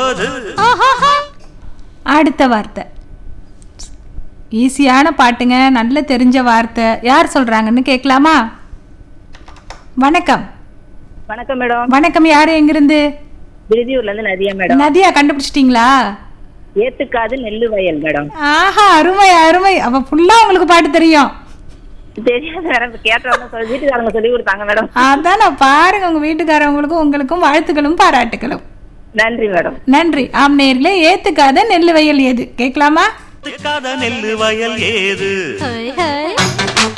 போது அடுத்த வார்த்தை ஈஸியான பாட்டுங்க நல்ல தெரிஞ்ச வார்த்தை யார் சொல்றாங்கன்னு கேட்கலாமா வணக்கம் வணக்கம் மேடம் வணக்கம் யாரு எங்கிருந்து விருதியூர்ல இருந்து நதியா மேடம் நதியா கண்டுபிடிச்சிட்டீங்களா ஏத்துக்காது நெல்லு வயல் மேடம் ஆஹா அருமை அருமை அப்ப ஃபுல்லா உங்களுக்கு பாட்டு தெரியும் தெரியாத மேடம் கேட்டவங்க சொல்லி வீட்டுக்காரங்க சொல்லி கொடுத்தாங்க மேடம் அதான் நான் பாருங்க உங்க வீட்டுக்காரவங்களுக்கும் உங்களுக்கும் வாழ்த்துக்களும் பாராட்டுகளும் நன்றி மேடம் நன்றி ஆம் நேர்களே ஏத்துக்காத நெல்லு வயல் ஏது கேட்கலாமா ஏத்துக்காத நெல்லு வயல் ஏது ஹை ஹை